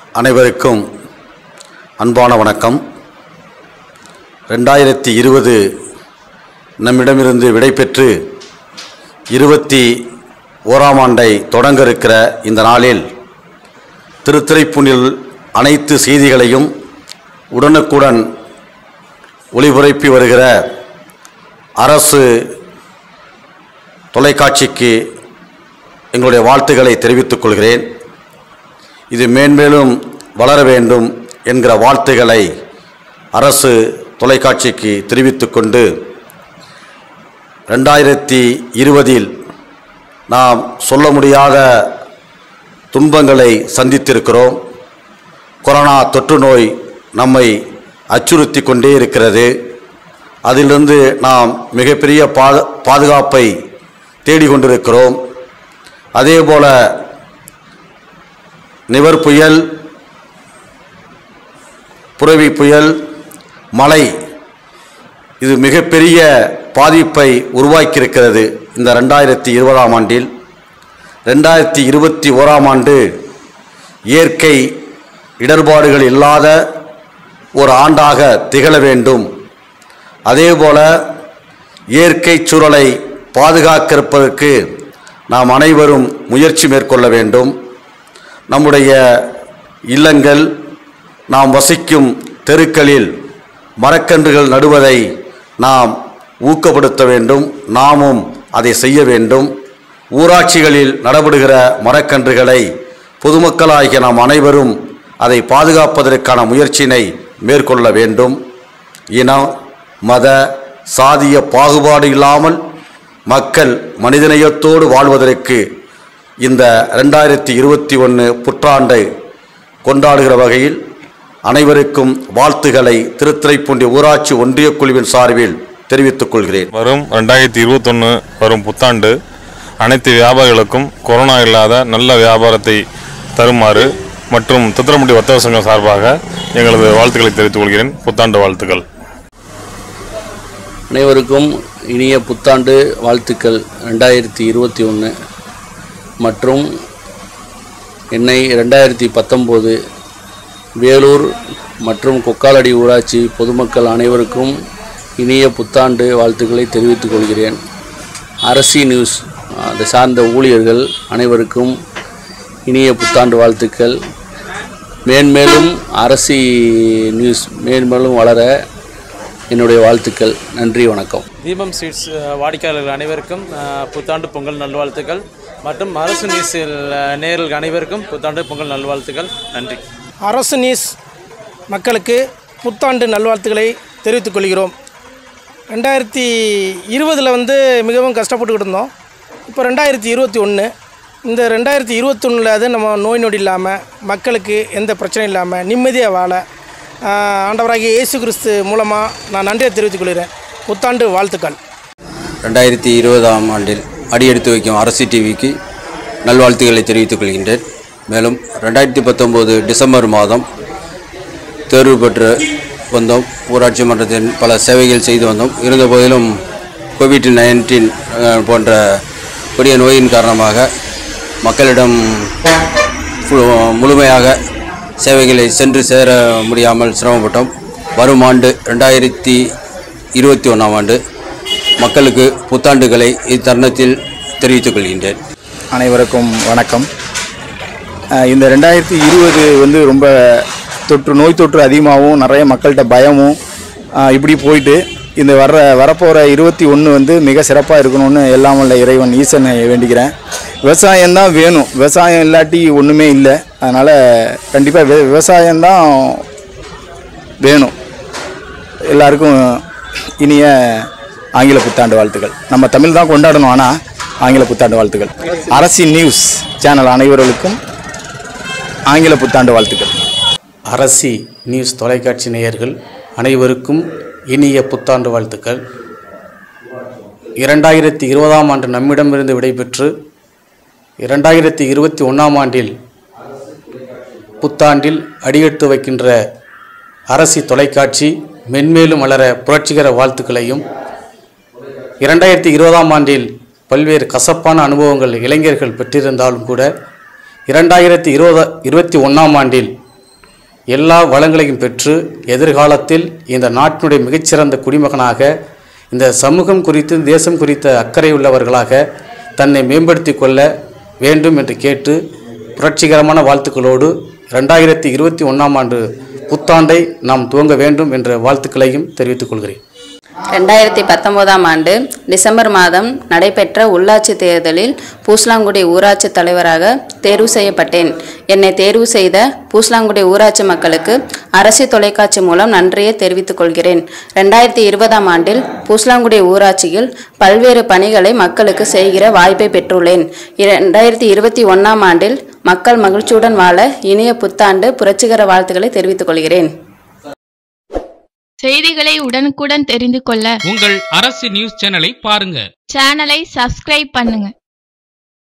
அனைவருக்கும் அன்பான வணக்கம் ரெண்டாயிரத்தி இருபது நம்மிடமிருந்து விடைபெற்று இருபத்தி ஓராம் ஆண்டை தொடங்க இருக்கிற இந்த நாளில் திருத்துறைப்பூண்டில் அனைத்து செய்திகளையும் உடனுக்குடன் ஒளிபரப்பி வருகிற அரசு தொலைக்காட்சிக்கு எங்களுடைய வாழ்த்துக்களை தெரிவித்துக் கொள்கிறேன் இது மேன்மேலும் வளர வேண்டும் என்கிற வாழ்த்துக்களை அரசு தொலைக்காட்சிக்கு தெரிவித்துக் கொண்டு ரெண்டாயிரத்தி இருபதில் நாம் சொல்ல முடியாத துன்பங்களை சந்தித்திருக்கிறோம் கொரோனா தொற்று நோய் நம்மை அச்சுறுத்தி கொண்டே இருக்கிறது அதிலிருந்து நாம் மிகப்பெரிய பாது பாதுகாப்பை தேடிக்கொண்டிருக்கிறோம் அதேபோல நிவர் புயல் புரவி புயல் மழை இது மிகப்பெரிய பாதிப்பை உருவாக்கியிருக்கிறது இந்த ரெண்டாயிரத்தி இருபதாம் ஆண்டில் ரெண்டாயிரத்தி இருபத்தி ஓராம் ஆண்டு இயற்கை இடர்பாடுகள் இல்லாத ஒரு ஆண்டாக திகழ வேண்டும் அதேபோல இயற்கை சூழலை பாதுகாக்கிறப்பதற்கு நாம் அனைவரும் முயற்சி மேற்கொள்ள வேண்டும் நம்முடைய இல்லங்கள் நாம் வசிக்கும் தெருக்களில் மரக்கன்றுகள் நடுவதை நாம் ஊக்கப்படுத்த வேண்டும் நாமும் அதை செய்ய வேண்டும் ஊராட்சிகளில் நடப்படுகிற மரக்கன்றுகளை பொதுமக்களாகிய நாம் அனைவரும் அதை பாதுகாப்பதற்கான முயற்சியினை மேற்கொள்ள வேண்டும் இனம் மத சாதிய பாகுபாடு இல்லாமல் மக்கள் மனிதநேயத்தோடு வாழ்வதற்கு இந்த ரெண்டாயிரத்தி இருபத்தி ஒன்று புத்தாண்டை கொண்டாடுகிற வகையில் அனைவருக்கும் வாழ்த்துக்களை திருத்துறைப்பூண்டி ஊராட்சி ஒன்றிய குழுவின் சார்பில் தெரிவித்துக் கொள்கிறேன் வரும் ரெண்டாயிரத்தி இருபத்தொன்று வரும் புத்தாண்டு அனைத்து வியாபாரிகளுக்கும் கொரோனா இல்லாத நல்ல வியாபாரத்தை தருமாறு மற்றும் தித்திரமுடி வர்த்தக சங்கம் சார்பாக எங்களது வாழ்த்துக்களை தெரிவித்துக் கொள்கிறேன் புத்தாண்டு வாழ்த்துக்கள் அனைவருக்கும் இனிய புத்தாண்டு வாழ்த்துக்கள் ரெண்டாயிரத்தி இருபத்தி ஒன்று மற்றும் என்னை ரெண்டாயிரத்தி பத்தொம்போது வேலூர் மற்றும் கொக்காலடி ஊராட்சி பொதுமக்கள் அனைவருக்கும் இனிய புத்தாண்டு வாழ்த்துக்களை தெரிவித்துக் கொள்கிறேன் அரசி நியூஸ் அதை சார்ந்த ஊழியர்கள் அனைவருக்கும் இனிய புத்தாண்டு வாழ்த்துக்கள் மேன்மேலும் அரசி நியூஸ் மேன்மேலும் வளர என்னுடைய வாழ்த்துக்கள் நன்றி வணக்கம் தீபம் ஸ்வீட்ஸ் அஹ், வாடிக்கையாளர்கள் அனைவருக்கும் அஹ், புத்தாண்டு பொங்கல் நல்வாழ்த்துக்கள் மற்றும் அரசு நீசில் நேயர்கள் அனைவருக்கும் புத்தாண்டு பொங்கல் நல்வாழ்த்துக்கள் நன்றி அரசு நியூஸ் மக்களுக்கு புத்தாண்டு நல்வாழ்த்துக்களை தெரிவித்துக் கொள்கிறோம் ரெண்டாயிரத்தி இருபதில் வந்து மிகவும் கஷ்டப்பட்டுக்கிட்டு இருந்தோம் இப்போ ரெண்டாயிரத்தி இருபத்தி ஒன்று இந்த ரெண்டாயிரத்தி இருபத்தொன்னில் அது நம்ம நோய் நொடி இல்லாமல் மக்களுக்கு எந்த பிரச்சனையும் இல்லாமல் நிம்மதியாக வாழ ஆஹ், ஆண்டவராகிய இயேசு கிறிஸ்து மூலமாக நான் நன்றியை தெரிவித்துக் கொள்கிறேன் புத்தாண்டு வாழ்த்துக்கள் ரெண்டாயிரத்தி இருபதாம் ஆண்டில் அடியெடுத்து வைக்கும் அரசு டிவிக்கு நல்வாழ்த்துக்களை தெரிவித்துக் கொள்கின்றேன் மேலும் ரெண்டாயிரத்தி பத்தொம்போது டிசம்பர் மாதம் தேர்வு பெற்று வந்தோம் ஊராட்சி மன்றத்தின் பல சேவைகள் செய்து வந்தோம் இருந்த போதிலும் கோவிட் நைன்டீன் போன்ற கொடிய நோயின் காரணமாக மக்களிடம் ஃபு- முழுமையாக சேவைகளை சென்று சேர முடியாமல் சிரமப்பட்டோம் வரும் ஆண்டு ரெண்டாயிரத்தி இருபத்தி ஒன்றாம் ஆண்டு மக்களுக்கு புத்தாண்டுகளை இத்தருணத்தில் தெரிவித்துக் கொள்கின்றேன் அனைவருக்கும் வணக்கம் அஹ் இந்த ரெண்டாயிரத்தி இருபது வந்து ரொம்ப தொற்று நோய் தொற்று அதிகமாகவும் நிறைய மக்கள்கிட்ட பயமும் அஹ் இப்படி போயிட்டு இந்த வர்ற வரப்போகிற இருபத்தி ஒன்று வந்து மிக சிறப்பாக இருக்கணும்னு எல்லாம் வல்ல இறைவன் ஈசனை வேண்டிக்கிறேன் விவசாயம்தான் வேணும் விவசாயம் இல்லாட்டி ஒன்றுமே இல்லை அதனால் கண்டிப்பாக வி விவசாயம்தான் வேணும் எல்லாருக்கும் இனிய ஆங்கில புத்தாண்டு வாழ்த்துக்கள் நம்ம தமிழ் தான் கொண்டாடணும் ஆனால் ஆங்கில புத்தாண்டு வாழ்த்துக்கள் அரசி நியூஸ் சேனல் அனைவர்களுக்கும் ஆங்கில புத்தாண்டு வாழ்த்துக்கள் அரசி நியூஸ் தொலைக்காட்சி நேயர்கள் அனைவருக்கும் இனிய புத்தாண்டு வாழ்த்துக்கள் இரண்டாயிரத்தி இருபதாம் ஆண்டு நம்மிடமிருந்து விடைபெற்று இரண்டாயிரத்தி இருபத்தி ஒன்றாம் ஆண்டில் புத்தாண்டில் அடியெடுத்து வைக்கின்ற அரசி தொலைக்காட்சி மென்மேலும் வளர புரட்சிகர வாழ்த்துக்களையும் இரண்டாயிரத்தி இருபதாம் ஆண்டில் பல்வேறு கசப்பான அனுபவங்கள் இளைஞர்கள் பெற்றிருந்தாலும் கூட இரண்டாயிரத்தி இருபது இருபத்தி ஒன்றாம் ஆண்டில் எல்லா வளங்களையும் பெற்று எதிர்காலத்தில் இந்த நாட்டினுடைய மிகச்சிறந்த குடிமகனாக இந்த சமூகம் குறித்து தேசம் குறித்த அக்கறை உள்ளவர்களாக தன்னை மேம்படுத்தி கொள்ள வேண்டும் என்று கேட்டு புரட்சிகரமான வாழ்த்துக்களோடு ரெண்டாயிரத்தி இருபத்தி ஒன்றாம் ஆண்டு புத்தாண்டை நாம் துவங்க வேண்டும் என்ற வாழ்த்துக்களையும் தெரிவித்துக் கொள்கிறேன் ரெண்டாயிரத்தி பத்தொம்போதாம் ஆண்டு டிசம்பர் மாதம் நடைபெற்ற உள்ளாட்சி தேர்தலில் பூஸ்லாங்குடி ஊராட்சி தலைவராக தேர்வு செய்யப்பட்டேன் என்னை தேர்வு செய்த பூஸ்லாங்குடி ஊராட்சி மக்களுக்கு அரசு தொலைக்காட்சி மூலம் நன்றியை தெரிவித்துக் கொள்கிறேன் ரெண்டாயிரத்தி இருபதாம் ஆண்டில் பூஸ்லாங்குடி ஊராட்சியில் பல்வேறு பணிகளை மக்களுக்கு செய்கிற வாய்ப்பை பெற்றுள்ளேன் இரண்டாயிரத்தி இருபத்தி ஒன்றாம் ஆண்டில் மக்கள் மகிழ்ச்சியுடன் வாழ இனிய புத்தாண்டு புரட்சிகர வாழ்த்துக்களை தெரிவித்துக் கொள்கிறேன் செய்திகளை உடனுக்குடன் தெரிந்து கொள்ள உங்கள் அரசு நியூஸ் சேனலை பாருங்க சேனலை சப்ஸ்கிரைப் பண்ணுங்க